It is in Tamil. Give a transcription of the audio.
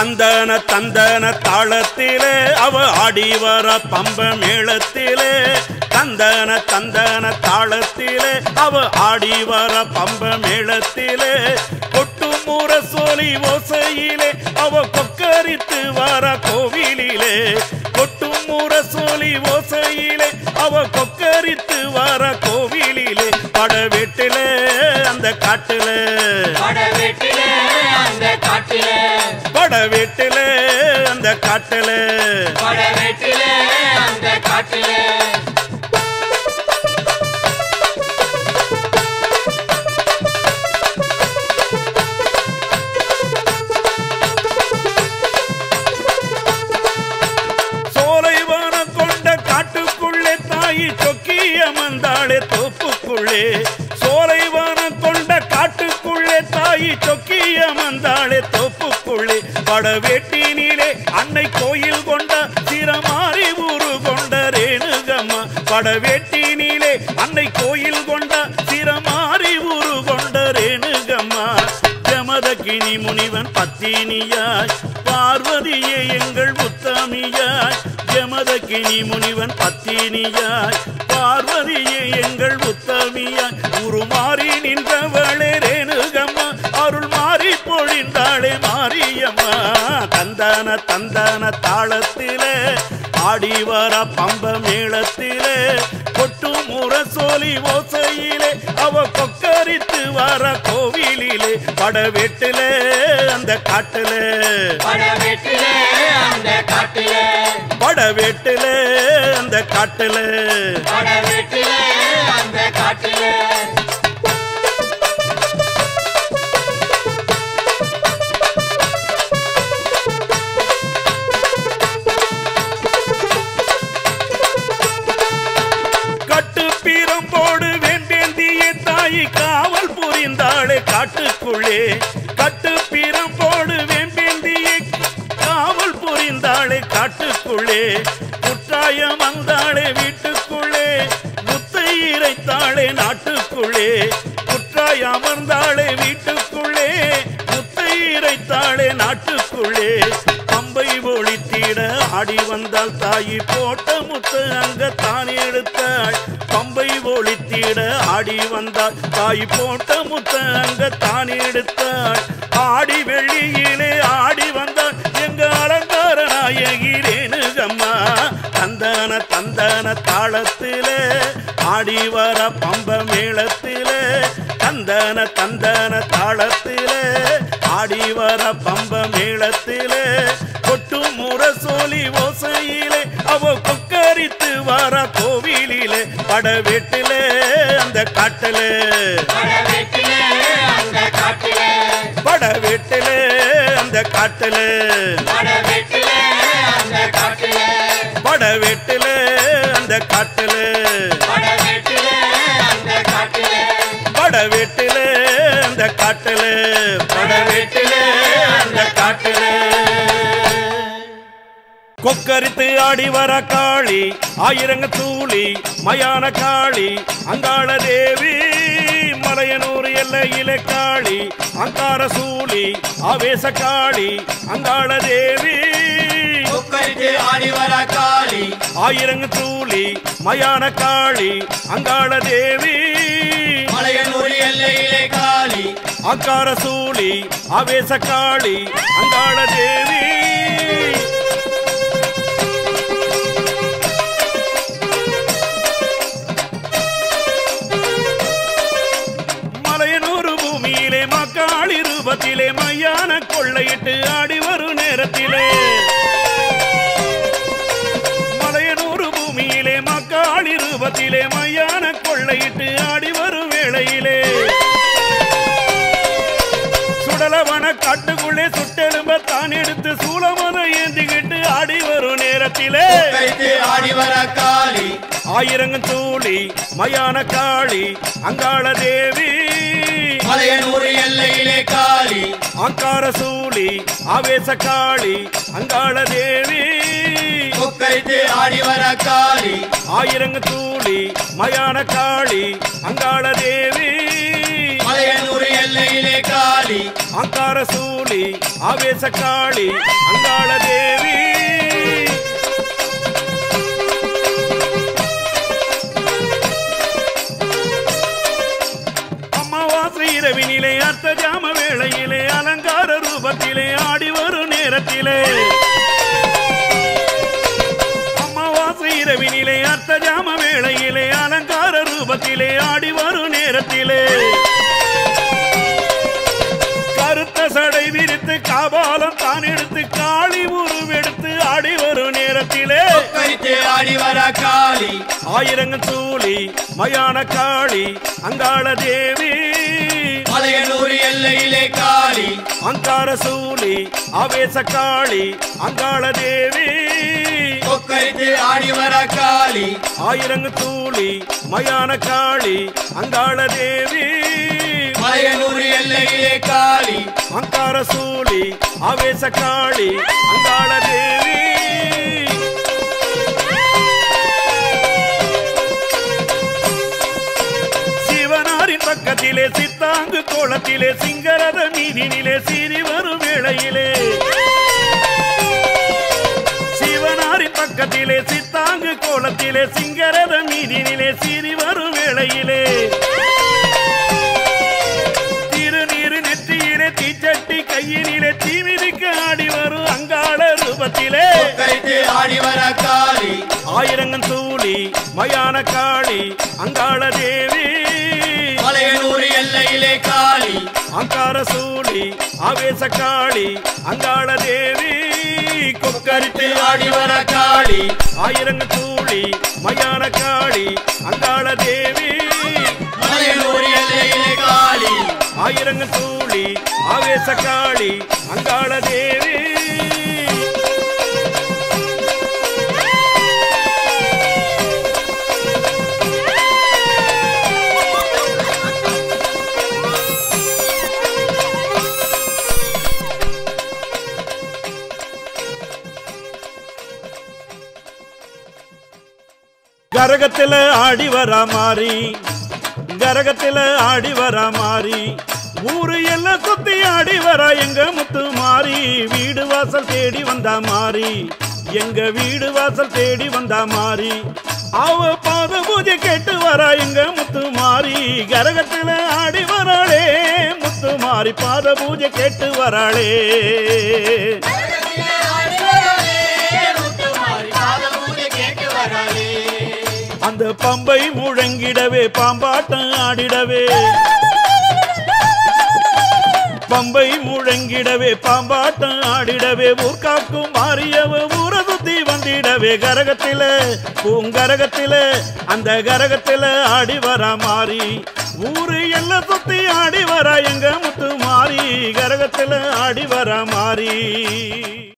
தந்தன தந்தன தாளத்திலே அவ ஆடி வர பம்ப மேளத்திலே தந்தன தந்தன தாளத்திலே அவ ஆடி வர பம்ப மேளத்திலே கொட்டு முற சோலி ஓசையிலே அவ கொக்கரித்து வர கோவிலிலே கொட்டு முற சோலி ஓசையிலே அவ கொக்கரித்து வர கோவிலிலே படவெட்டிலே அந்த காட்டுல படவெட்டிலே அந்த காட்டிலே படவெட்டிலே அந்த காட்டுல படவெட்டிலே அந்த காட்டிலே சோலைவனம் கொண்ட காட்டுக்குள்ளே தாயி சொக்கி அமர்ந்தாளே தோப்புக்குள்ளே சோலைவனம் கொண்ட காட்டுக்குள்ளே தாயி சொக்கி அமர்ந்தாளே தோப்புக்குள்ளே படவேட்டினிலே அன்னை கோயில் கொண்ட சிரமாரி ஊரு கொண்ட ரேணுகம்மா படவேட்டினிலே அன்னை கோயில் கொண்ட சிரமாரி ஊரு கொண்ட ரேணுகம்மா ஜமதகினி முனிவன் பத்தினியாய் பார்வதியே எங்கள் உத்தமியாய் ஜமதகினி முனிவன் பத்தினியாய் பார்வதியே எங்கள் உத்தமியாய் உருமாறி நின்றவளே ரேணுகம்மா அருள் மாறி பொழிந்தாளே மாரியம்மா தந்தான தந்தான தாளத்திலே ஆடி வர பம்ப மேளத்திலே கொட்டு முற சோலி ஓசையிலே அவ கொக்கரித்து வர கோவிலிலே படவெட்டிலே அந்த காட்டிலே படவெட்டிலே அந்த காட்டிலே படவெட்டிலே அந்த காட்டிலே படவெட்டிலே அந்த காட்டிலே கட்டு பீரம்போடு வேண்டேந்திய தாயி காவல் புரிந்தாளே காட்டுக்குள்ளே கட்டு பீரம்போடு வேண்டேந்திய காவல் புரிந்தாளே காட்டுக்குள்ளே குற்றாயம் வந்தாளே வீட்டுக்குள்ளே முத்தை இறைத்தாளே நாட்டுக்குள்ளே குற்றாய் அமர்ந்தாளே வீட்டுக்குள்ளே முத்தை இறைத்தாளே நாட்டுக்குள்ளே பம்பை ஒளித்திட ஆடி வந்தால் தாயி போட்ட முத்து அங்க தான் எடுத்தாள் பம்பை ஒளித்திட ஆடி வந்தால் தாய் போட்ட முத்து அங்க தான் எடுத்தாள் ஆடி வெள்ளியிலே ஆடி வந்தாள் எங்க அலங்கார நாயகி ரேணுகம்மா தந்தன தந்தன தாளத்திலே ஆடி வர பம்ப மேளத்திலே தந்தன தந்தன தாளத்திலே ஆடி வர பம்ப மேளத்திலே கொட்டு முற சோலி ஓசையிலே அவ கொக்கரித்து வர கோவிலிலே படவெட்டிலே அந்த காட்டிலே படவெட்டிலே அந்த காட்டிலே படவெட்டிலே அந்த காட்டிலே படவெட்டிலே அந்த காட்டிலே படவெட்டிலே அந்த காட்டிலே படவெட்டிலே அந்த காட்டிலே படவெட்டிலே அந்த காட்டிலே படவெட்டிலே அந்த காட்டிலே கொக்கரித்து ஆடி வர காளி ஆயிரங்க தூளி மயான காளி அங்காள தேவி மலையனூர் எல்லையிலே காளி அங்கார சூளி ஆவேச காளி அங்காள தேவி கொக்கரித்து ஆடி வர காளி ஆயிரங்க தூளி மயான காளி அங்காள தேவி மலையனூர் எல்லையிலே காளி அங்கார சூளி ஆவேச காளி அங்காள தேவி மலையனூர் பூமியிலே மக்காளி ரூபத்திலே மையான கொள்ளையிட்டு ஆடி வரும் நேரத்திலே மலையனூர் பூமியிலே மக்காளி ரூபத்திலே மையான கொள்ளையிட்டு ஆடி வரும் வேளையிலே சுடலவன காட்டுக்குள்ளே சுட்டெலும்ப தான் எடுத்து சூலமத ஏந்திக்கிட்டு ஆடி வரும் நேரத்திலே கொக்கரித்து ஆடி வர காளி ஆயிரங்கம் தூளி மயான காளி அங்காள தேவி மலையனூர் எல்லையிலே காளி அங்கார சூளி ஆவேச காளி அங்காள தேவி கொக்கரித்து ஆடி வர காளி ஆயிரங்க தூளி மயான காளி அங்காள தேவி மலையனூர் எல்லை எல்லையிலே காளி அங்கார சூலி ஆவேச காளி அங்காள தேவி அமாவாசை இரவினிலே அர்த்த ஜாம வேளையிலே அலங்கார ரூபத்திலே ஆடி வரும் நேரத்திலே அமாவாசை இரவினிலே அர்த்த ஜாம வேளையிலே அலங்கார ரூபத்திலே ஆடி வரும் நேரத்திலே கருத்த சடை விரித்து காபாலம் தான் எடுத்து காளி உருவெடுத்து ஆடி வரும் நேரத்திலே கொக்கரித்து ஆடி வர காளி ஆயிரங்கள் சூழி மயான காளி அங்காள தேவி மலையனூர் எல்லையிலே காளி அங்கார சூழி ஆவேச காளி அங்காள தேவி கொக்கரித்து ஆடி வர காளி ஆயிரங்கள் சூழி மயான காளி அங்காள தேவி மலையனூர் எல்லையிலே காளி அங்கார சூழி ஆவேச காளி அங்காள தேவி சிவனாரின் பக்கத்திலே சித்தாங்கு கோலத்திலே சிங்கரத மீதினிலே சீறி வரும் வேளையிலே சிவனாரின் பக்கத்திலே சித்தாங்கு கோலத்திலே சிங்கரத மீதினிலே சீறி வரும் வேளையிலே திருநீரு நெற்றியிலே தீச்சட்டி கையினிலே தீமிதிக்க ஆடி வரும் அங்காள ரூபத்திலே கொக்கரித்து ஆடி வர காளி ஆயிரங்கன் சூழி மயான காளி அங்காள தேவி மலையனூர் எல்லையிலே காளி அங்கார சூழி ஆவேச காளி அங்காள தேவி கொக்கரித்து ஆடி வர காளி ஆயிரங்கன் சூழி மயான காளி அங்காள தேவி மலையனூர் எல்லையிலே காளி ஆயிரங்கன் சூழி ஆவேச காளி அங்காள தேவி கரகத்துல ஆடி வரா மாறி கரகத்துல ஆடி வரா மாறி ஊரு எல்லாம் சுத்தி ஆடி வரா எங்க முத்து மாறி வீடு வாசல் தேடி வந்தா மாறி எங்க வீடு வாசல் தேடி வந்தா மாறி அவ பாத பூஜை கேட்டு வரா எங்க முத்து மாறி கரகத்துல ஆடி வராளே முத்து மாறி பாத பூஜை கேட்டு வராளே அந்த பம்பை முழங்கிடவே பாம்பாட்டம் ஆடிடவே பம்பை முழங்கிடவே பாம்பாட்டம் ஆடிடவே ஊர்காக்கும் மாறியவ ஊர சுத்தி வந்திடவே கரகத்தில பூங்கரகத்தில அந்த கரகத்தில ஆடி வரா மாறி ஊரு எல்லாம் சுத்தி ஆடி வரா எங்க முத்து மாறி கரகத்தில ஆடி வரா மாறி